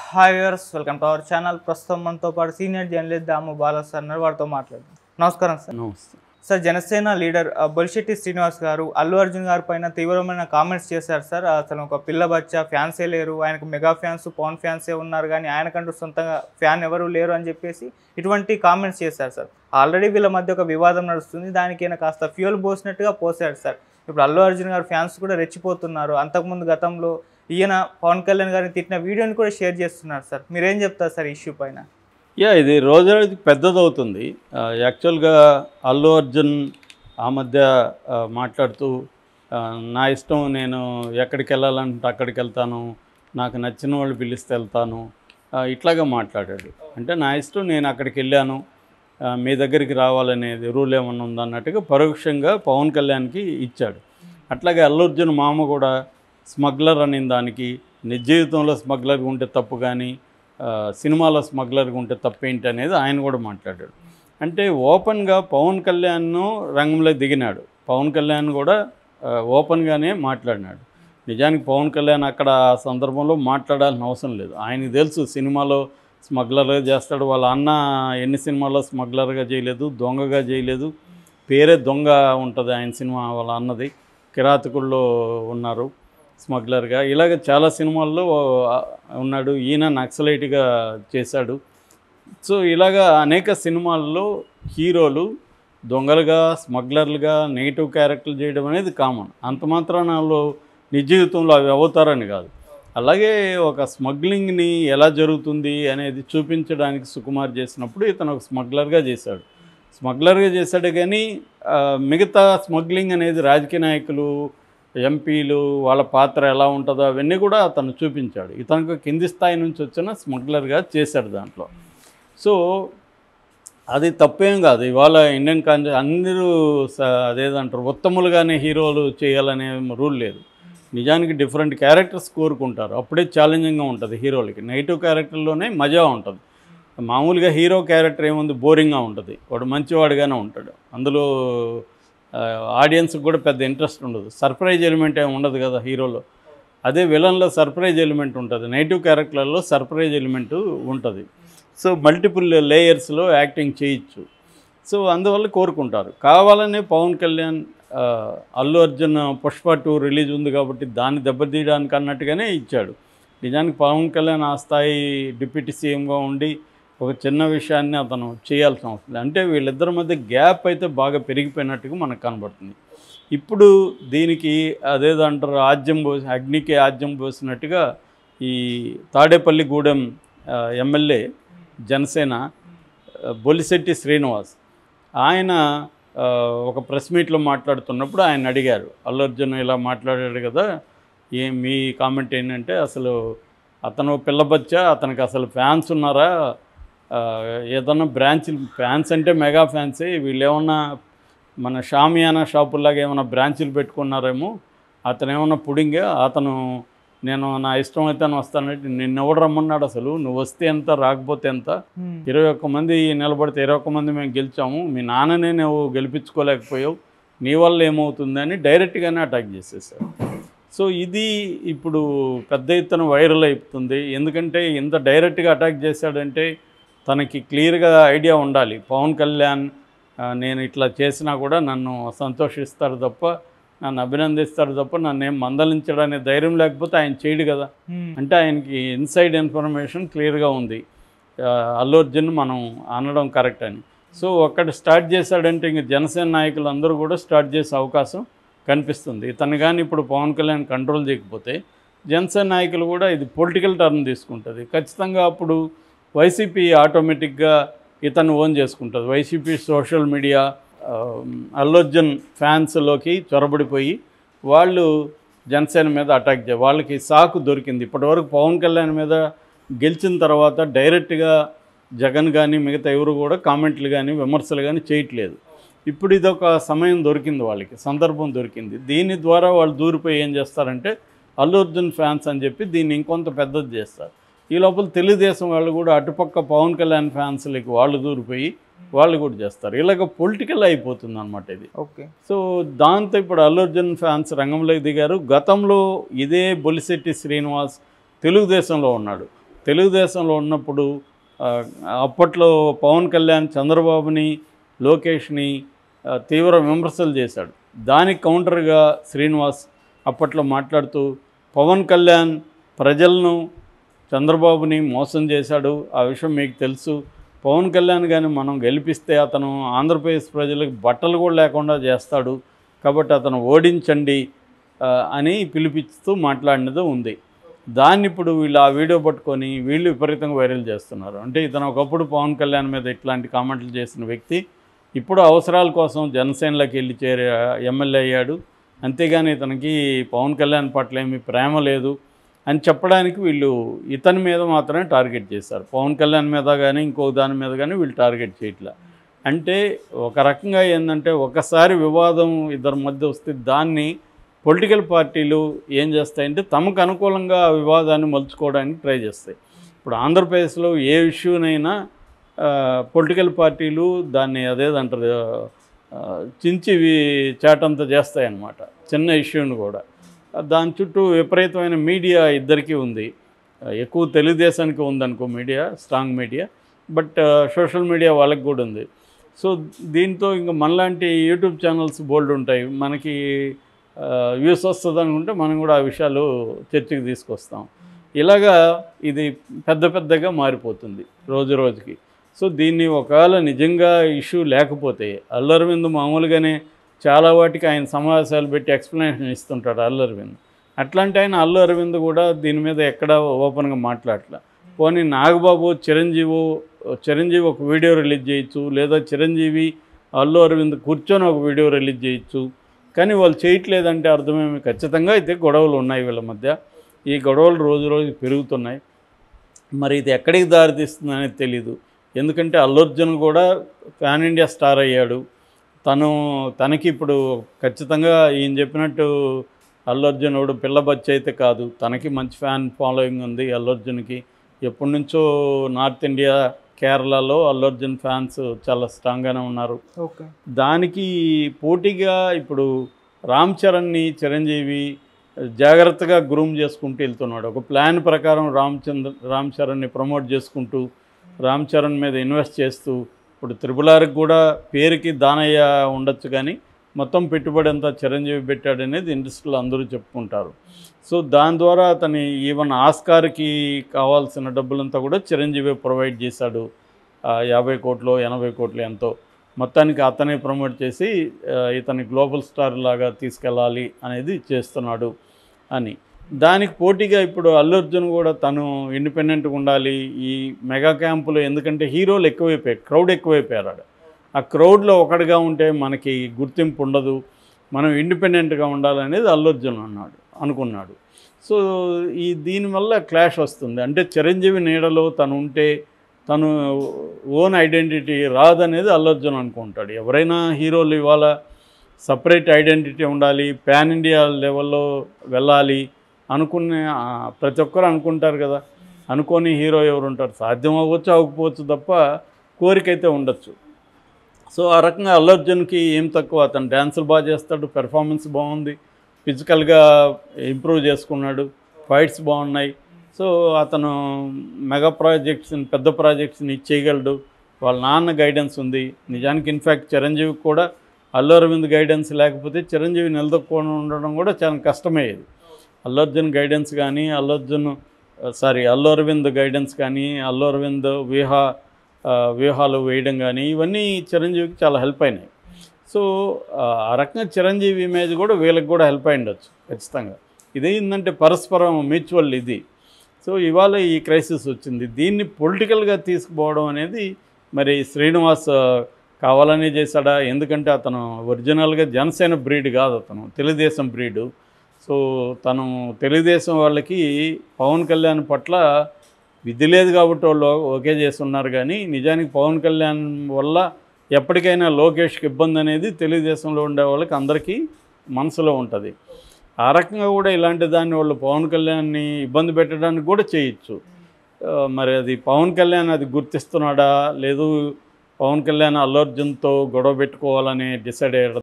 Hi viewers welcome to our channel ప్రస్తుతం మనతో పాటు senior journalist Damu Bala sir ఉన్నారు వారితో మాట్లాడదాం నమస్కారం సార్ నమస్తే సార్ జనసేన లీడర్ ఆ, బొలిశెట్టి శ్రీనివాస్ గారు అల్లు అర్జున్ గారి పైన తీవ్రమైన కామెంట్స్ చేశారు సార్ అసలు ఒక పిల్ల బచ్చా ఫ్యాన్సే లేరు ఆయనకు మెగా ఫ్యాన్స్ పవన్ ఫ్యాన్సే ఉన్నారు కానీ ఆయనకంటూ సొంతంగా ఫ్యాన్ ఎవరు లేరు అని చెప్పేసి ఇటువంటి కామెంట్స్ చేశారు సార్ ఆల్రెడీ వీళ్ళ మధ్య ఒక వివాదం నడుస్తుంది దానికి ఈయన కాస్త ఫ్యూల్ పోసినట్టుగా పోసాడు సార్ ఇప్పుడు అల్లు అర్జున్ గారు ఫ్యాన్స్ కూడా రెచ్చిపోతున్నారు అంతకుముందు గతంలో ఈయన పవన్ కళ్యాణ్ గారిని తిట్టిన వీడియోని కూడా షేర్ చేస్తున్నారు సార్ మీరేం చెప్తారు సార్ ఇష్యూ పైన యా ఇది రోజు రోజుకి పెద్దదవుతుంది ఆ, యాక్చువల్గా అల్లు అర్జున్ ఆ మధ్య ఆ, మాట్లాడుతూ ఆ, నా ఇష్టం నేను ఎక్కడికి వెళ్ళాలంటే అక్కడికి వెళ్తాను నాకు నచ్చిన వాళ్ళు పిలిస్తే వెళ్తాను ఆ, ఇట్లాగా మాట్లాడాడు అంటే నా ఇష్టం నేను అక్కడికి వెళ్ళాను ఆ, మీ దగ్గరికి రావాలనేది రూల్ ఏమన్నా ఉందన్నట్టుగా పరోక్షంగా పవన్ కళ్యాణ్కి ఇచ్చాడు అట్లాగే అల్లు అర్జున్ మామ కూడా స్మగ్లర్ అనే దానికి నిజ జీవితంలో స్మగ్లర్గా ఉంటే తప్పు కానీ ఆ, సినిమాలో స్మగ్లర్గా ఉంటే తప్పేంటి అనేది ఆయన కూడా మాట్లాడాడు అంటే ఓపెన్గా పవన్ కళ్యాణ్ను రంగంలో దిగినాడు పవన్ కళ్యాణ్ కూడా ఆ, ఓపెన్గానే మాట్లాడినాడు నిజానికి పవన్ కళ్యాణ్ అక్కడ ఆ సందర్భంలో మాట్లాడాల్సిన అవసరం లేదు ఆయనకి తెలుసు సినిమాలో స్మగ్లర్గా చేస్తాడు వాళ్ళ అన్న ఎన్ని సినిమాల్లో స్మగ్లర్గా చేయలేదు దొంగగా చేయలేదు పేరే దొంగ ఉంటుంది ఆయన సినిమా వాళ్ళ అన్నది కిరాతకుల్లో ఉన్నారు స్మగ్లర్గా ఇలాగ చాలా సినిమాల్లో ఆ, ఉన్నాడు ఈయన నక్సలైట్గా చేశాడు సో ఇలాగా అనేక సినిమాల్లో హీరోలు దొంగలుగా స్మగ్లర్లుగా నెగిటివ్ క్యారెక్టర్లు చేయడం అనేది కామన్ అంత మాత్రాన వాళ్ళు నిజ జీవితంలో అవి అవుతారని కాదు అలాగే ఒక స్మగ్లింగ్ని ఎలా జరుగుతుంది అనేది చూపించడానికి సుకుమార్ చేసినప్పుడు ఇతను ఒక స్మగ్లర్గా చేశాడు స్మగ్లర్గా చేశాడు కానీ ఆ, మిగతా స్మగ్లింగ్ అనేది రాజకీయ నాయకులు ఎంపీలు వాళ్ళ పాత్ర ఎలా ఉంటుందో అవన్నీ కూడా అతను చూపించాడు ఇతనికి కింది స్థాయి నుంచి వచ్చిన స్మగ్లర్గా చేశాడు దాంట్లో సో అది తప్పేం కాదు ఇవాళ ఇండియన్ కాన్ అందరూ స- అదేదంటారు ఉత్తములుగానే హీరోలు చేయాలనే రూల్ లేదు నిజానికి డిఫరెంట్ క్యారెక్టర్స్ కోరుకుంటారు అప్పుడే ఛాలెంజింగ్గా ఉంటుంది హీరోలకి నెగిటివ్ క్యారెక్టర్లోనే మజా ఉంటుంది మామూలుగా హీరో క్యారెక్టర్ ఏముంది బోరింగ్గా ఉంటుంది వాడు మంచివాడుగానే ఉంటాడు అందులో ఆడియన్స్కి కూడా పెద్ద ఇంట్రెస్ట్ ఉండదు సర్ప్రైజ్ ఎలిమెంట్ ఏమి ఉండదు కదా హీరోలో అదే విలన్లో సర్ప్రైజ్ ఎలిమెంట్ ఉంటుంది నెగిటివ్ క్యారెక్టర్లలో సర్ప్రైజ్ ఎలిమెంట్ ఉంటుంది సో మల్టిపుల్ లేయర్స్లో యాక్టింగ్ చేయొచ్చు సో అందువల్ల కోరుకుంటారు కావాలనే పవన్ కళ్యాణ్ ఆ, అల్లు అర్జున్ పుష్ప టూ రిలీజ్ ఉంది కాబట్టి దాన్ని దెబ్బతీయడానికి అన్నట్టుగానే ఇచ్చాడు నిజానికి పవన్ కళ్యాణ్ ఆ స్థాయి డిప్యూటీ సీఎంగా ఉండి ఒక చిన్న విషయాన్ని అతను చేయాల్సిన అవసరం లేదు. అంటే వీళ్ళిద్దరి మధ్య గ్యాప్ అయితే బాగా పెరిగిపోయినట్టుగా మనకు కనబడుతుంది ఇప్పుడు దీనికి అదేదంటారు ఆజ్యం పోసి అగ్నికి ఆజ్యం పోసినట్టుగా ఈ తాడేపల్లి గూడెం ఆ, ఎమ్మెల్యే జనసేన ఆ, బొలిశెట్టి శ్రీనివాస్ ఆయన ఆ, ఒక ప్రెస్ మీట్లో మాట్లాడుతున్నప్పుడు ఆయన అడిగారు అల్లు అర్జున్ ఇలా మాట్లాడాడు కదా ఏ మీ కామెంట్ ఏంటంటే అసలు అతను పిల్లబచ్చా అతనికి అసలు ఫ్యాన్స్ ఉన్నారా ఆ, ఏదన్నా బ్రాంచ్లు ఫ్యాన్స్ అంటే మెగా ఫ్యాన్సే వీళ్ళు ఏమన్నా మన షామియానా షాపుల్లాగా ఏమైనా బ్రాంచీలు పెట్టుకున్నారేమో అతను ఏమన్నా పుడింగా అతను నేను నా ఇష్టం అయితే అని వస్తానంటే నిన్ను ఎవడు రమ్మన్నాడు అసలు నువ్వు వస్తే ఎంత రాకపోతే ఎంత ఇరవై ఒక్క మంది నిలబడితే ఇరవై ఒక్క మంది మేము గెలిచాము మీ నాన్ననే నువ్వు గెలిపించుకోలేకపోయావు నీ వల్ల ఏమవుతుందని డైరెక్ట్గానే అటాక్ చేసేసారు సో ఇది ఇప్పుడు పెద్ద ఎత్తున వైరల్ అయిపోతుంది ఎందుకంటే ఇంత డైరెక్ట్గా అటాక్ చేశాడంటే తనకి క్లియర్గా ఐడియా ఉండాలి పవన్ కళ్యాణ్ ఆ, నేను ఇట్లా చేసినా కూడా నన్ను సంతోషిస్తాడు తప్ప నన్ను అభినందిస్తాడు తప్ప నన్ను ఏం మందలించడనే ధైర్యం లేకపోతే ఆయన చేయడు కదా అంటే ఆయనకి ఇన్సైడ్ ఇన్ఫర్మేషన్ క్లియర్గా ఉంది ఆ, అల్లు అర్జున్ మనం అనడం కరెక్ట్ అని సో ఒక్కటి స్టార్ట్ చేశాడంటే ఇంక జనసేన నాయకులు అందరూ కూడా స్టార్ట్ చేసే అవకాశం కనిపిస్తుంది ఇతను కానీ ఇప్పుడు పవన్ కళ్యాణ్ కంట్రోల్ చేయకపోతే జనసేన నాయకులు కూడా ఇది పొలిటికల్ టర్న్ తీసుకుంటుంది ఖచ్చితంగా అప్పుడు వైసీపీ ఆటోమేటిక్గా ఇతను ఓన్ చేసుకుంటుంది వైసీపీ సోషల్ మీడియా ఆ, అల్లు అర్జున్ ఫ్యాన్స్లోకి చొరబడిపోయి వాళ్ళు జనసేన మీద అటాక్ చే వాళ్ళకి సాకు దొరికింది ఇప్పటివరకు పవన్ కళ్యాణ్ మీద గెలిచిన తర్వాత డైరెక్ట్గా జగన్ కానీ మిగతా ఎవరు కూడా కామెంట్లు కానీ విమర్శలు కానీ చేయట్లేదు ఇప్పుడు ఇదొక సమయం దొరికింది వాళ్ళకి సందర్భం దొరికింది దీని ద్వారా వాళ్ళు దూరిపోయి ఏం చేస్తారంటే అల్లు అర్జున్ ఫ్యాన్స్ అని చెప్పి దీన్ని ఇంకొంత పెద్దది చేస్తారు ఈ లోపల తెలుగుదేశం వాళ్ళు కూడా అటుపక్క పవన్ కళ్యాణ్ ఫ్యాన్స్లకి వాళ్ళు దూరిపోయి వాళ్ళు కూడా చేస్తారు ఇలాగ పొలిటికల్ అయిపోతుంది అనమాట ఇది ఓకే సో దాంతో ఇప్పుడు అల్లు అర్జున్ ఫ్యాన్స్ రంగంలోకి దిగారు గతంలో ఇదే బొలిశెట్టి శ్రీనివాస్ తెలుగుదేశంలో ఉన్నాడు తెలుగుదేశంలో ఉన్నప్పుడు ఆ, అప్పట్లో పవన్ కళ్యాణ్ చంద్రబాబుని లోకేష్ని ఆ, తీవ్ర విమర్శలు చేశాడు దానికి కౌంటర్గా శ్రీనివాస్ అప్పట్లో మాట్లాడుతూ పవన్ కళ్యాణ్ ప్రజలను చంద్రబాబుని మోసం చేశాడు ఆ విషయం మీకు తెలుసు పవన్ కళ్యాణ్ కానీ మనం గెలిపిస్తే అతను ఆంధ్రప్రదేశ్ ప్రజలకు బట్టలు కూడా లేకుండా చేస్తాడు కాబట్టి అతను ఓడించండి ఆ, అని పిలిపిస్తూ మాట్లాడినది ఉంది దాన్ని ఇప్పుడు వీళ్ళు ఆ వీడియో పట్టుకొని వీళ్ళు విపరీతంగా వైరల్ చేస్తున్నారు అంటే ఇతను ఒకప్పుడు పవన్ కళ్యాణ్ మీద ఇట్లాంటి కామెంట్లు చేసిన వ్యక్తి ఇప్పుడు అవసరాల కోసం జనసేనలోకి వెళ్ళి చేరే ఎమ్మెల్యే అయ్యాడు అంతేగాని ఇతనికి పవన్ కళ్యాణ్ పట్ల ఏమీ ప్రేమ లేదు అని చెప్పడానికి వీళ్ళు ఇతని మీద మాత్రమే టార్గెట్ చేశారు పవన్ కళ్యాణ్ మీద కానీ ఇంకో దాని మీద కానీ వీళ్ళు టార్గెట్ చేయట్లా అంటే ఒక రకంగా ఏంటంటే ఒకసారి వివాదం ఇద్దరి మధ్య వస్తే దాన్ని పొలిటికల్ పార్టీలు ఏం చేస్తాయంటే తమకు అనుకూలంగా ఆ వివాదాన్ని మలుచుకోవడానికి ట్రై చేస్తాయి ఇప్పుడు ఆంధ్రప్రదేశ్లో ఏ ఇష్యూనైనా పొలిటికల్ పార్టీలు దాన్ని అదేదంటారు ఆ, చించి వి- చాటంత చేస్తాయన్నమాట చిన్న ఇష్యూని కూడా దాని చుట్టూ విపరీతమైన మీడియా ఇద్దరికీ ఉంది ఆ, ఎక్కువ తెలుగుదేశానికి ఉందనుకో media strong media but social media వాళ్ళకి కూడా ఉంది సో దీంతో ఇంకా మనలాంటి యూట్యూబ్ ఛానల్స్ బోల్డ్ ఉంటాయి మనకి వ్యూస్ వస్తుంది అనుకుంటే మనం కూడా ఆ విషయాలు చర్చకి తీసుకొస్తాం ఇలాగా ఇది పెద్ద పెద్దగా మారిపోతుంది రోజు రోజుకి సో దీన్ని ఒకవేళ నిజంగా ఇష్యూ లేకపోతే అల్లరవింద్ మామూలుగానే చాలా వాటికి ఆయన సమావేశాలు పెట్టి ఎక్స్ప్లెనేషన్ ఇస్తుంటాడు అల్లు అరవింద్ అట్లాంటి ఆయన అల్లు అరవింద్ కూడా దీని మీద ఎక్కడ ఓపెన్గా మాట్లాడలే పోనీ నాగబాబు చిరంజీవి చిరంజీవి ఒక వీడియో రిలీజ్ చేయొచ్చు లేదా చిరంజీవి అల్లు అరవింద్ కూర్చొని ఒక వీడియో రిలీజ్ చేయొచ్చు కానీ వాళ్ళు చేయట్లేదంటే అర్థమేమి ఖచ్చితంగా అయితే గొడవలు ఉన్నాయి వీళ్ళ మధ్య ఈ గొడవలు రోజు రోజు పెరుగుతున్నాయి మరి ఇది ఎక్కడికి దారితీస్తుంది అనేది తెలీదు ఎందుకంటే అల్లు అర్జున్ కూడా పాన్ ఇండియా స్టార్ అయ్యాడు తను తనకి ఇప్పుడు ఖచ్చితంగా ఈయన చెప్పినట్టు అల్లు అర్జున్ వాడు పిల్ల బచ్చ అయితే కాదు తనకి మంచి ఫ్యాన్ ఫాలోయింగ్ ఉంది అల్లు అర్జున్కి ఎప్పటి నుంచో నార్త్ ఇండియా కేరళలో అల్లు అర్జున్ ఫ్యాన్స్ చాలా స్ట్రాంగ్గానే ఉన్నారు ఓకే దానికి పోటీగా ఇప్పుడు రామ్ చరణ్ని చిరంజీవి జాగ్రత్తగా గ్రూమ్ చేసుకుంటూ వెళ్తున్నాడు ఒక ప్లాన్ ప్రకారం రామ్ చంద్ర రామ్ చరణ్ని ప్రమోట్ చేసుకుంటూ రామ్ చరణ్ మీద ఇన్వెస్ట్ చేస్తూ ఇప్పుడు త్రిపుల్ ఆర్కి కూడా పేరుకి దానయ్య ఉండొచ్చు కానీ మొత్తం పెట్టుబడి అంతా చిరంజీవి పెట్టాడనేది ఇండస్ట్రీలో అందరూ చెప్పుకుంటారు సో దాని ద్వారా అతని ఈవెన్ ఆస్కార్కి కావాల్సిన డబ్బులంతా కూడా చిరంజీవి ప్రొవైడ్ చేశాడు ఆ యాభై కోట్లు ఎనభై కోట్లు ఎంతో మొత్తానికి అతనే ప్రమోట్ చేసి ఆ, ఇతని గ్లోబల్ స్టార్ లాగా తీసుకెళ్ళాలి అనేది చేస్తున్నాడు అని దానికి పోటీగా ఇప్పుడు అల్లు అర్జున్ కూడా తను ఇండిపెండెంట్గా ఉండాలి ఈ మెగా క్యాంపులో ఎందుకంటే హీరోలు ఎక్కువైపోయారు క్రౌడ్ ఎక్కువైపోయారు ఆడ ఆ క్రౌడ్లో ఒకటిగా ఉంటే మనకి గుర్తింపు ఉండదు మనం ఇండిపెండెంట్గా ఉండాలనేది అల్లు అర్జున్ అన్నాడు అనుకున్నాడు సో ఈ దీనివల్ల క్లాష్ వస్తుంది అంటే చిరంజీవి నీడలో తను ఉంటే తను ఓన్ ఐడెంటిటీ రాదనేది అల్లు అర్జున్ అనుకుంటాడు ఎవరైనా హీరోలు ఇవాళ సపరేట్ ఐడెంటిటీ ఉండాలి పాన్ ఇండియా లెవెల్లో వెళ్ళాలి అనుకునే ఆ, ప్రతి ఒక్కరు అనుకుంటారు కదా అనుకోని హీరో ఎవరు ఉంటారు సాధ్యం అవ్వచ్చు అవ్వకపోవచ్చు తప్ప కోరిక అయితే ఉండొచ్చు సో ఆ రకంగా అల్లు అర్జున్కి ఏం తక్కువ అతను డ్యాన్సులు బాగా చేస్తాడు పెర్ఫార్మెన్స్ బాగుంది ఫిజికల్గా ఇంప్రూవ్ చేసుకున్నాడు ఫైట్స్ బాగున్నాయి సో అతను మెగా ప్రాజెక్ట్స్ని పెద్ద ప్రాజెక్ట్స్ని చేయగలడు వాళ్ళ నాన్న గైడెన్స్ ఉంది నిజానికి ఇన్ఫ్యాక్ట్ చిరంజీవికి కూడా అల్లు అరవింద్ గైడెన్స్ లేకపోతే చిరంజీవి నిలదొక్కుని ఉండడం కూడా చాలా కష్టమయ్యేది అల్లు అర్జున్ గైడెన్స్ కానీ అల్లు అర్జున్ సారీ అల్లు అరవింద్ గైడెన్స్ కానీ అల్లు అరవింద్ వ్యూహ ఆ, వ్యూహాలు వేయడం కానీ ఇవన్నీ చిరంజీవికి చాలా హెల్ప్ అయినాయి సో ఆ ఆ రకంగా చిరంజీవి ఇమేజ్ కూడా వీళ్ళకి కూడా హెల్ప్ అయి ఉండొచ్చు ఖచ్చితంగా ఇది ఏంటంటే పరస్పరం మ్యూచువల్ ఇది సో ఇవాళ ఈ క్రైసిస్ వచ్చింది దీన్ని పొలిటికల్గా తీసుకుపోవడం అనేది మరి శ్రీనివాస్ ఆ, కావాలనే చేశాడా ఎందుకంటే అతను ఒరిజినల్గా జనసేన బ్రీడ్ కాదు అతను తెలుగుదేశం బ్రీడు సో తను తెలుగుదేశం వాళ్ళకి పవన్ కళ్యాణ్ పట్ల విధి లేదు కాబట్టి వాళ్ళు ఓకే చేస్తున్నారు కానీ నిజానికి పవన్ కళ్యాణ్ వల్ల ఎప్పటికైనా లోకేష్కి ఇబ్బంది అనేది తెలుగుదేశంలో ఉండే వాళ్ళకి అందరికీ మనసులో ఉంటుంది ఆ రకంగా కూడా ఇలాంటి దాన్ని వాళ్ళు పవన్ కళ్యాణ్ని ఇబ్బంది పెట్టడానికి కూడా చేయొచ్చు ఆ, మరి అది పవన్ కళ్యాణ్ అది గుర్తిస్తున్నాడా లేదు పవన్ కళ్యాణ్ అల్లు అర్జున్తో గొడవ పెట్టుకోవాలని డిసైడ్ అయ్యాడు